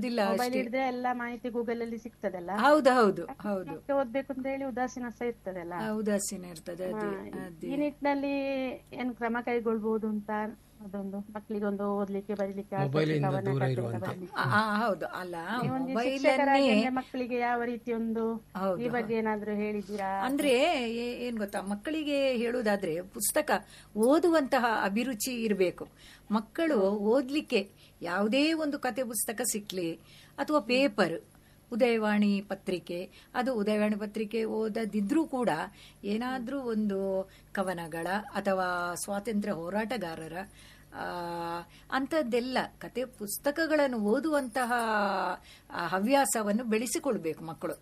ಹೇಳುದಿಲ್ಲ mobile ಅಷ್ಟೇ ಹಿಡಿದ್ರೆ ಎಲ್ಲ ಮಾಹಿತಿ ಗೂಗಲ್ ಅಲ್ಲಿ ಸಿಗ್ತದಲ್ಲ ಹೌದು ಹೌದು ಹೌದು ಮತ್ತೆ ಓದ್ಬೇಕು ಅಂತ ಹೇಳಿ ಉದಾಸೀನ ಸಹ ಇರ್ತದಲ್ಲ ಆ, ಉದಾಸೀನ ಇರ್ತದೆ ಅದೇ ಹಾ, ಅದೇ ಈ ನಿಟ್ಟಿನಲ್ಲಿ ಏನ್ ಕ್ರಮ ಕೈಗೊಳ್ಬಹುದು ಅಂತ ಅದೊಂದು ಮಕ್ಕಳಿಗೊಂದು ಓದ್ಲಿಕ್ಕೆ ಬರೀಲಿಕ್ಕೆ ಮೊಬೈಲಿಂದ ಕವನ ದೂರ ಕಥೆ ಇರುವಂತೆ. ಬರೀಲಿಕ್ಕೆ. ಆ, ಆ, ಹೌದು ಅಲ್ಲ ನೀವೊಂದು ಮೊಬೈಲ್ ಶಿಕ್ಷಕರಾಗಿ ಅಂದ್ರೆ ಮಕ್ಕಳಿಗೆ ಯಾವ ರೀತಿ ಒಂದು ಹೌದು, ಈ ಬಗ್ಗೆ ಏನಾದ್ರೂ ಹೇಳಿದ್ದೀರಾ ಅಂದ್ರೆ ಏ- ಏನ್ ಗೊತ್ತಾ ಮಕ್ಕಳಿಗೆ ಹೇಳುವುದಾದ್ರೆ ಪುಸ್ತಕ ಓದುವಂತಹ ಅಭಿರುಚಿ ಇರಬೇಕು ಮಕ್ಕಳು ಓದ್ಲಿಕ್ಕೆ ಯಾವುದೇ ಒಂದು ಕತೆ ಪುಸ್ತಕ ಸಿಕ್ಲಿ ಅಥವಾ ಪೇಪರ್ ಉದಯವಾಣಿ ಪತ್ರಿಕೆ ಅದು ಉದಯವಾಣಿ ಪತ್ರಿಕೆ ಓದದಿದ್ರೂ ಕೂಡ ಏನಾದ್ರೂ ಒಂದು ಕವನಗಳ ಅಥವಾ ಸ್ವಾತಂತ್ರ್ಯ ಹೋರಾಟಗಾರರ ಆ, ಅಂಥದ್ದೆಲ್ಲ ಕತೆ ಪುಸ್ತಕಗಳನ್ನು ಓದುವಂತಹ ಆ, ಹವ್ಯಾಸವನ್ನು ಬೆಳೆಸಿಕೊಳ್ಬೇಕು ಮಕ್ಕಳು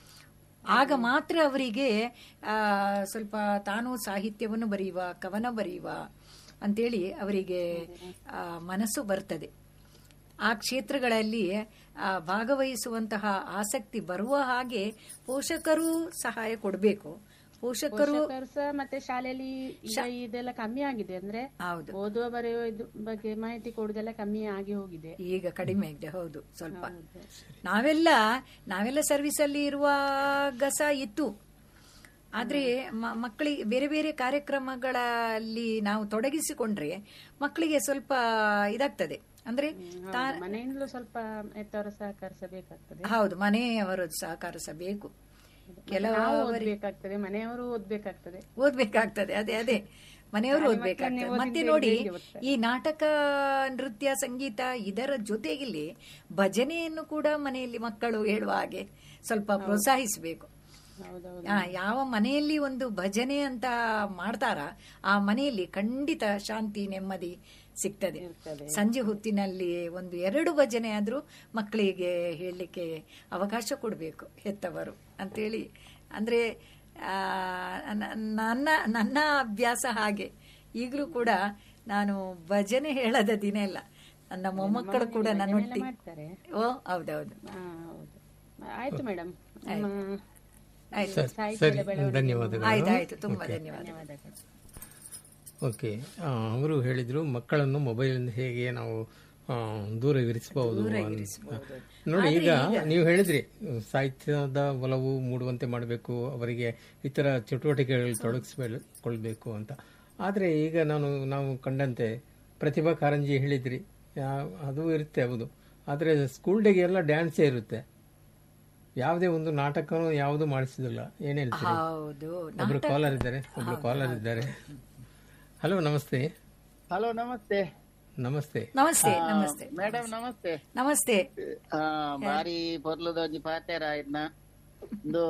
ಆಗ ಮಾತ್ರ ಅವರಿಗೆ ಆ, ಸ್ವಲ್ಪ ತಾನು ಸಾಹಿತ್ಯವನ್ನು ಬರೆಯುವ ಕವನ ಬರೆಯುವ ಅಂತೇಳಿ ಅವರಿಗೆ ಆ, ಮನಸ್ಸು ಬರ್ತದೆ ಆ ಕ್ಷೇತ್ರಗಳಲ್ಲಿ ಆ, ಭಾಗವಹಿಸುವಂತಹ ಆಸಕ್ತಿ ಬರುವ ಹಾಗೆ ಪೋಷಕರು ಸಹಾಯ ಕೊಡಬೇಕು ಪೋಷಕರು ಪೋಷಕರು ಸಹ ಮತ್ತೆ ಶಾಲೆಯಲ್ಲಿ ಈಗ ಇದೆಲ್ಲ ಕಮ್ಮಿ ಆಗಿದೆ ಅಂದ್ರೆ ಹೌದು ಓದುವ ಬರೆಯುವ ಇದು ಬಗ್ಗೆ ಮಾಹಿತಿ ಕೊಡುದೆಲ್ಲ ಕಮ್ಮಿ ಆಗಿ ಹೋಗಿದೆ ಈಗ ಕಡಿಮೆ ಆಗಿದೆ ಹೌದು ಸ್ವಲ್ಪ ನಾವೆಲ್ಲ ನಾವೆಲ್ಲ ಸರ್ವಿಸ್ ಅಲ್ಲಿ ಇರುವಾಗ ಸಹ ಇತ್ತು ಆದ್ರೆ ಮ- ಮಕ್ಕಳಿಗೆ ಬೇರೆ ಬೇರೆ ಕಾರ್ಯಕ್ರಮಗಳಲ್ಲಿ ನಾವು ತೊಡಗಿಸಿಕೊಂಡ್ರೆ ಮಕ್ಕಳಿಗೆ ಸ್ವಲ್ಪ ಇದಾಗ್ತದೆ ಅಂದ್ರೆ ತಾ- ಮನೆಯಿಂದಲೂ ಸ್ವಲ್ಪ ಹೆತ್ತವರ ಸಹಕರಿಸಬೇಕಾಗ್ತದೆ ಹೌದು ಮನೆಯವರು ಸಹಕಾರ ಸಹ ಬೇಕು ನಾವು ಕೆಲವು ಓದ್ಬೇಕಾಗ್ತದೆ ಮನೆಯವರು ಓದ್ಬೇಕಾಗ್ತದೆ ಓದ್ಬೇಕಾಗ್ತದೆ ಅದೇ ಅದೇ ಮನೆಯವರು ಓದ್ಬೇಕಾಗ್ತದೆ ಮತ್ತೆ ನೋಡಿ ಈ ನಾಟಕ ನೃತ್ಯ ಸಂಗೀತ ಇದರ ಜೊತೆಗಿಲ್ಲಿ ಭಜನೆಯನ್ನು ಕೂಡ ಮನೆಯಲ್ಲಿ ಮಕ್ಕಳು ಹೇಳುವ ಹಾಗೆ ಸ್ವಲ್ಪ ಪ್ರೋತ್ಸಾಹಿಸಬೇಕು ಹೌದೌದು ಆ, ಯಾವ ಮನೆಯಲ್ಲಿ ಒಂದು ಭಜನೆ ಅಂತ ಮಾಡ್ತಾರ ಆ ಮನೆಯಲ್ಲಿ ಖಂಡಿತ ಶಾಂತಿ ನೆಮ್ಮದಿ ಸಿಗ್ತದೆ ಇರ್ತದೆ. ಸಂಜೆ ಹೊತ್ತಿನಲ್ಲಿ ಒಂದು ಎರಡು ಭಜನೆ ಆದ್ರೂ ಮಕ್ಕಳಿಗೆ ಹೇಳಲಿಕ್ಕೆ ಅವಕಾಶ ಕೊಡಬೇಕು ಹೆತ್ತವರು ಅಂತೇಳಿ ಅಂದ್ರೆ ಆ, ನ- ನನ್ನ ನನ್ನ ಅಭ್ಯಾಸ ಹಾಗೆ ಈಗಲೂ ಕೂಡ ನಾನು ಭಜನೆ ಹೇಳದ ದಿನ ಇಲ್ಲ ನನ್ನ ಮೊಮ್ಮಕ್ಕಳು ಕೂಡ ನನ್ನೊಟ್ಟಿಗೆ ಮಾಡ್ತಾರೆ ಓ ಹೌದೌದು ಹಾ, ಹೌದು ಆಯ್ತು ಮೇಡಮ್ ಆಯ್ತು ಸರಿ ಧನ್ಯವಾದಗಳು ಆಯ್ತು ಆಯ್ತು ತುಂಬಾ ಧನ್ಯವಾದ ಧನ್ಯವಾದಗಳು ಓಕೆ ಆ, ಅವರು ಹೇಳಿದ್ರು ಮಕ್ಕಳನ್ನು ಮೊಬೈಲಿಂದ ಹೇಗೆ ನಾವು ಆ, ದೂರವಿರಿಸಬಹುದು ಅಂತ. ನೋಡಿ ಈಗ ನೀವು ಹೇಳಿದ್ರಿ ಸಾಹಿತ್ಯದ ಒಲವು ಮೂಡುವಂತೆ ಮಾಡಬೇಕು ಅವರಿಗೆ ಇತರ ಚಟುವಟಿಕೆಗಳಲ್ಲಿ ತೊಡಗಿಸಿಕೊಳ್ಬೇಕು ಅಂತ ಆದರೆ ಈಗ ನಾನು ನಾವು ಕಂಡಂತೆ ಪ್ರತಿಭಾ ಕಾರಂಜಿ ಹೇಳಿದ್ರಿ ಯಾ- ಅದು ಇರುತ್ತೆ ಹೌದು ಆದರೆ ಸ್ಕೂಲ್ ಡೇಗೆ ಎಲ್ಲ ಡ್ಯಾನ್ಸೇ ಇರುತ್ತೆ ಯಾವುದೇ ಒಂದು ನಾಟಕನೂ ಯಾವುದು ಮಾಡಿಸಿದಿಲ್ಲ ಏನ್ ಹೇಳ್ತೀರಿ ಹೌದು ಒಬ್ರು ಕಾಲರ್ ಇದ್ದಾರೆ ಒಬ್ರು ಕಾಲರ್ ಇದ್ದಾರೆ ಹಲೋ ನಮಸ್ತೆ ಹಲೋ ನಮಸ್ತೆ ನಮಸ್ತೆ ನಮಸ್ತೆ ನಮಸ್ತೆ ಮೇಡಮ್ ನಮಸ್ತೆ ನಮಸ್ತೆ ಆ, ಬಾರಿ ಪೊರ್ಲುದ ಒಂಜಿ ಪಾತೆರ ಇದ್ನ ಇಂದು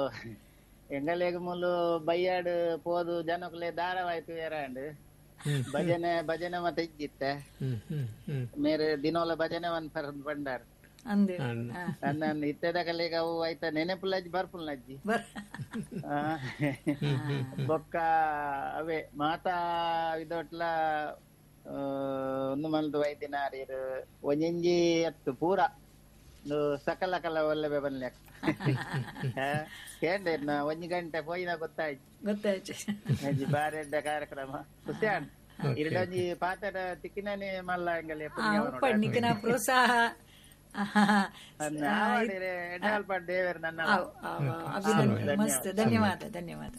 ಎಂಗಲೆಗ್ ಮುಲು ಬಯ್ಯಾಡ್ ಪೋದು ಜನಕ್ಲೆ ದಾರವಾಯ್ತು ಏರಾಂಡ್ ಭಜನೆ ಭಜನೆ ಮತ್ತೆ ಇಜ್ಜಿತ್ತೆ ಹ್ಮ್ ಹ್ಮ್ ಹ್ಮ್ ಮೇರೆ ದಿನೋಲ ಭಜನೆ ಒಂದ್ ಪರ್ ಬಂಡಾರ್ ಅಂದೆ ಅಂದ್- ನನ್ನ ಇತ್ತದ ಕಲೆಗ ಅವು ಆಯ್ತ ನೆನೆಪುಲ್ಲಜ್ಜಿ ಬರ್ಪುಲ್ನಜ್ಜಿ ಬರ್ ಆ, ಬೊಕ್ಕ ಅವೇ ಮಾತಾ ಇದೊಟ್ಲ ಆ, ಒಂದು ಮಲ್ದು ವೈದ್ಯನಾರಿರು ಒಂಜಿ ಎತ್ತು ಪೂರ ಒಂದು ಸಕಲ ಕಲ ಒಳ್ಳೆ ಬನ್ಲೆ ಕೇಂದ್ರ ಒಂಜಿ ಗಂಟೆ ಪೋಯಿನ ಗೊತ್ತಾಯ್ತು ಗೊತ್ತಾಯ್ತು ಅಜ್ಜಿ ಬಾರೆಡ್ಡ ಕಾರ್ಯಕ್ರಮ ಖುಷಿಯಾನ್ ಇರಡೊಂಜಿ ಪಾತ್ರ ತಿಕ್ಕಿನೇ ಮಲ್ಲ ಎಂಗಲೆ ಪಣ್ಣಿಕನ ಪ್ರೋತ್ಸಾಹ ಎಡ್ಡಾಲ್ಪ ದೇವರು ನನ್ನ ಅವ್- ಅವ್- ಅಭಿನಂದನೆ ಮಸ್ತ್ ಧನ್ಯವಾದ ಧನ್ಯವಾದ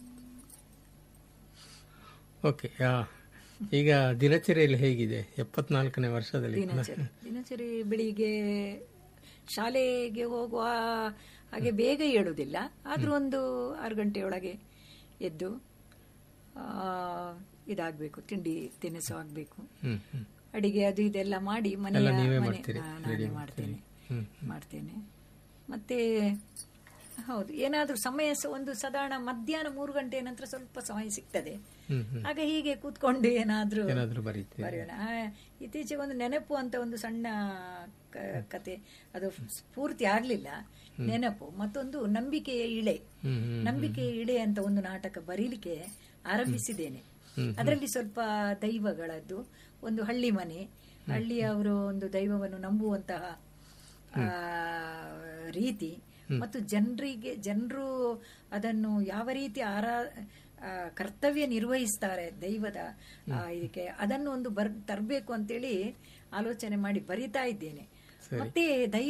ಓಕೆ ಆ, ಈಗ ದಿನಚರಿಯಲ್ಲಿ ಹೇಗಿದೆ ಎಪ್ಪತ್ನಾಲ್ಕನೇ ವರ್ಷದಲ್ಲಿ ದಿನಚರಿ ದಿನಚರಿ ಬೆಳಿಗ್ಗೆ ಶಾಲೆಗೆ ಹೋಗುವ ಹಾಗೆ ಬೇಗ ಏಳುವುದಿಲ್ಲ ಆದ್ರೂ ಒಂದು ಆರು ಗಂಟೆಯೊಳಗೆ ಎದ್ದು ಆ, ಇದಾಗ್ಬೇಕು ತಿಂಡಿ ತಿನಿಸು ಆಗ್ಬೇಕು ಹ್ಮ್ ಹ್ಮ್ ಅಡಿಗೆ ಅದು ಇದೆಲ್ಲ ಮಾಡಿ ಮನೆ ಎಲ್ಲ ನೀವೇ ಮನೆ- ಮಾಡ್ತೀರಿ? ಹಾ, ನಾನೇ ಮಾಡ್ತೇನೆ ಹ್ಮ್ ಮಾಡ್ತೇನೆ ಮತ್ತೆ ಹೌದು ಏನಾದ್ರೂ ಸಮಯ ಸ- ಒಂದು ಸಾಧಾರಣ ಮಧ್ಯಾಹ್ನ ಮೂರು ಗಂಟೆ ನಂತರ ಸ್ವಲ್ಪ ಸಮಯ ಸಿಗ್ತದೆ ಹ್ಮ್ ಹ್ಮ್ ಆಗ ಹೀಗೆ ಕೂತ್ಕೊಂಡು ಏನಾದ್ರೂ ಏನಾದ್ರೂ ಬರೀತೀರಿ ಬರೆಯೋಣ ಆ, ಇತ್ತೀಚೆಗೆ ಒಂದು ನೆನಪು ಅಂತ ಒಂದು ಸಣ್ಣ ಕ- ಕತೆ ಅದು ಪೂರ್ತಿ ಆಗ್ಲಿಲ್ಲ ನೆನಪು ಮತ್ತೊಂದು ನಂಬಿಕೆಯ ಇಳೆ ಹ್ಮ್ ಹ್ಮ್ ನಂಬಿಕೆಯ ಇಳೆ ಅಂತ ಒಂದು ನಾಟಕ ಬರೀಲಿಕ್ಕೆ ಆರಂಭಿಸಿದ್ದೇನೆ ಅದರಲ್ಲಿ ಸ್ವಲ್ಪ ದೈವಗಳದ್ದು ಒಂದು ಹಳ್ಳಿ ಮನೆ ಹಳ್ಳಿಯವರು ಒಂದು ದೈವವನ್ನು ನಂಬುವಂತಹ ಆ, ರೀತಿ ಮತ್ತು ಜನರಿಗೆ ಜನರು ಅದನ್ನು ಯಾವ ರೀತಿ ಆರಾ ಆ, ಕರ್ತವ್ಯ ನಿರ್ವಹಿಸ್ತಾರೆ ದೈವದ ಆ, ಇದಕ್ಕೆ ಅದನ್ನು ಒಂದು ಬರ್ ತರಬೇಕು ಅಂತೇಳಿ ಆಲೋಚನೆ ಮಾಡಿ ಬರಿತಾ ಇದ್ದೇನೆ ಮತ್ತೆ ದೈವ